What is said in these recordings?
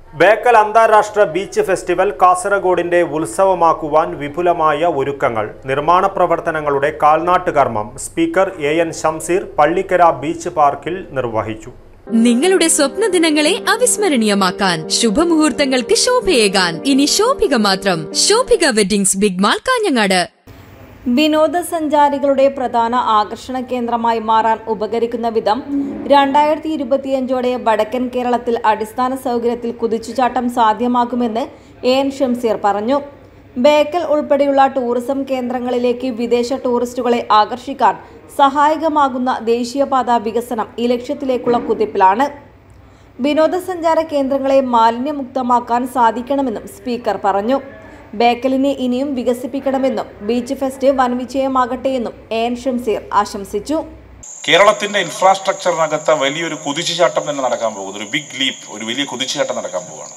ബേക്കൽ അന്താരാഷ്ട്ര beach festival കാസർഗോഡിന്റെ ഉത്സവമാക്കുവാൻ വിപുലമായ ഒരുക്കങ്ങൾ നിർമ്മാണ പ്രവർത്തനങ്ങളുടെ കാൽനാട്ട് കർമ്മം speaker A N Shamseer Pallikkara beach പാർക്കിൽ നിർവഹിച്ചു നിങ്ങളുടെ സ്വപ്ന ദിനങ്ങളെ അവിസ്മരണീയമാക്കാൻ ശുഭമുഹൂർത്തങ്ങൾക്ക് ശോഭയേകാൻ ഇനി ശോഭിക മാത്രം Shobhika weddings big mall Kanhangad വിനോദസഞ്ചാരികളുടെ പ്രധാന ആകർഷണ കേന്ദ്രമായി മാറാൻ ഉപകരിക്കുന്ന വിധം രണ്ടായിരത്തി ഇരുപത്തിയഞ്ചോടെ വടക്കൻ കേരളത്തിൽ അടിസ്ഥാന സൗകര്യത്തിൽ കുതിച്ചുചാട്ടം സാധ്യമാകുമെന്ന് എ എൻ ഷംസീർ പറഞ്ഞു ബേക്കൽ ഉൾപ്പെടെയുള്ള ടൂറിസം കേന്ദ്രങ്ങളിലേക്ക് വിദേശ ടൂറിസ്റ്റുകളെ ആകർഷിക്കാൻ സഹായകമാകുന്ന ദേശീയപാത വികസനം ഈ ലക്ഷ്യത്തിലേക്കുള്ള കുതിപ്പിലാണ് വിനോദസഞ്ചാര കേന്ദ്രങ്ങളെ മാലിന്യമുക്തമാക്കാൻ സാധിക്കണമെന്നും സ്പീക്കർ പറഞ്ഞു ബേക്കലിനെ ഇനിയും വികസിപ്പിക്കണമെന്നും ബീച്ച് ഫെസ്റ്റ് വൻ വിജയമാകട്ടെയെന്നും എ എൻ ഷംസീർ ആശംസിച്ചു കേരളത്തിന്റെ ഇൻഫ്രാസ്ട്രക്ചറിനകത്ത് വലിയൊരു കുതിച്ചുചാട്ടം തന്നെ നടക്കാൻ പോകുന്നു ഒരു ബിഗ് ലീപ്പ് ഒരു വലിയ കുതിച്ചുചാട്ടം നടക്കാൻ പോവുകയാണ്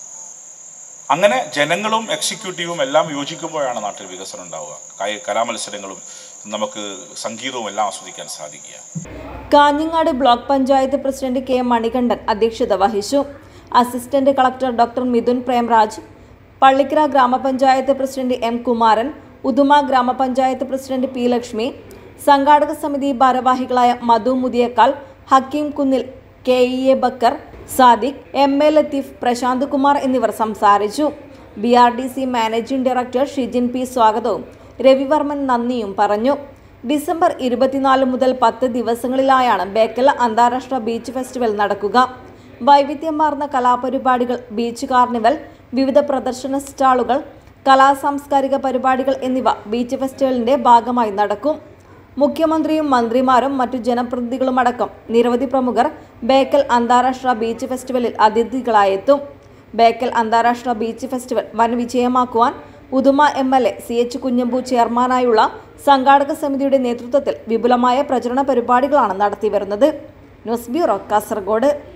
അങ്ങനെ ജനങ്ങളും എക്സിക്യൂട്ടീവും എല്ലാം യോജിക്കുമ്പോഴാണ് നാട്ടിൽ വികസനം ഉണ്ടാവുക കായി കലാമത്സരങ്ങളും നമുക്ക് സംഗീതവും എല്ലാം ആസ്വദിക്കാൻ സാധിക്കുക Kanhangad block panchayat president K Manikandan അധ്യക്ഷത വഹിച്ചു assistant collector doctor Mithun Premraj Pallikkara ഗ്രാമപഞ്ചായത്ത് പ്രസിഡന്റ് എം കുമാരൻ ഉദുമ ഗ്രാമപഞ്ചായത്ത് പ്രസിഡന്റ് പി ലക്ഷ്മി സംഘാടക സമിതി ഭാരവാഹികളായ മധു Muthiyakkal Hakeem Kunnil K E A Bakkar Sadiq M A Latheef Prashanth Kumar എന്നിവർ സംസാരിച്ചു B R D C managing director Shijin P സ്വാഗതവും രവിവർമ്മൻ നന്ദിയും പറഞ്ഞു ഡിസംബർ ഇരുപത്തിനാല് മുതൽ പത്ത് ദിവസങ്ങളിലായാണ് ബേക്കൽ അന്താരാഷ്ട്ര ബീച്ച് ഫെസ്റ്റിവൽ നടക്കുക വൈവിധ്യമാർന്ന കലാപരിപാടികൾ ബീച്ച് കാർണിവൽ വിവിധ പ്രദർശന സ്റ്റാളുകൾ കലാ സാംസ്കാരിക പരിപാടികൾ എന്നിവ ബീച്ച് ഫെസ്റ്റിവലിന്റെ ഭാഗമായി നടക്കും മുഖ്യമന്ത്രിയും മന്ത്രിമാരും മറ്റു ജനപ്രതിനിധികളുമടക്കം നിരവധി പ്രമുഖർ ബേക്കൽ അന്താരാഷ്ട്ര ബീച്ച് ഫെസ്റ്റിവലിൽ അതിഥികളായെത്തും ബേക്കൽ അന്താരാഷ്ട്ര ബീച്ച് ഫെസ്റ്റിവൽ വൻ വിജയമാക്കുവാൻ Uduma M L A C H Kunhambu ചെയർമാനായുള്ള സംഘാടക സമിതിയുടെ നേതൃത്വത്തിൽ വിപുലമായ പ്രചരണ പരിപാടികളാണ് നടത്തിവരുന്നത് ന്യൂസ് ബ്യൂറോ കാസർഗോഡ്